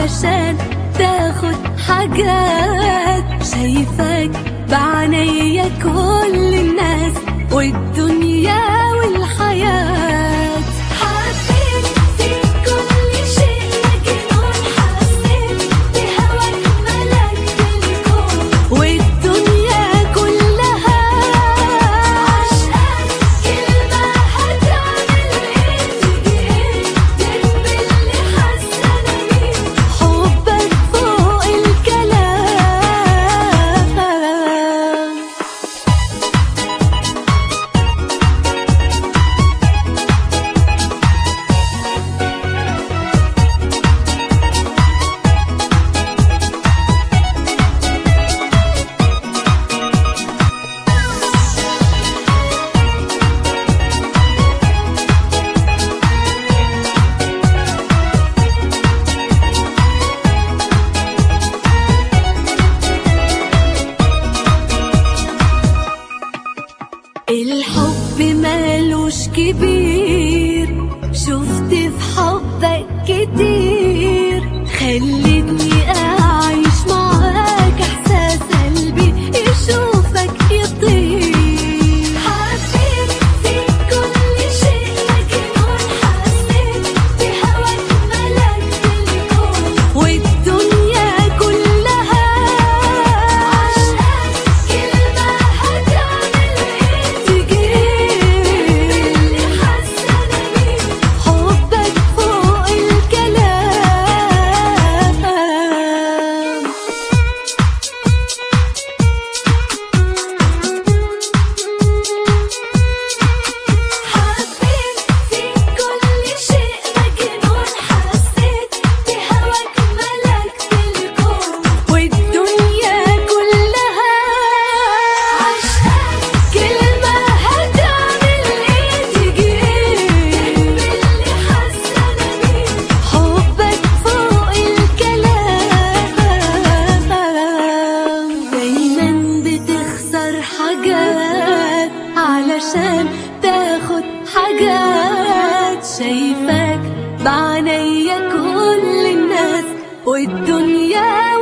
علشان تاخد حاجات شايفاك بعناية كل الناس والدنيا والحياة حبيت فيك كل شيء مجنون حسيت بهواك ملكت الكون والدنيا كلها عشقك كلمة هتعمل ايه تيجي ايه جنب اللي حاسة انا بيه حبك فوق الكلام الحب مالوش كبير شفت في حبك كتير خلتني اعيش معاك احساس قلبي يشوفك يطير حسيت فيك كل شيء مجنون حسيت بهواك ملكت الكون والدنيا كلها عشقك كلمة هتعمل ايه تيجي اللي حاسة انا بيه حبك فوق الكلام حبيت فيك كل شيء مجنون حسيت بهواك ملكت الكون والدنيا كلها عشقك كلمة هتعمل ايه تيجي ايه اللي حاسة انا بيه حبك فوق الكلام دايما بتخسر حاجات علشان تاخد حاجات شايفاك بعناية كل الناس والدنيا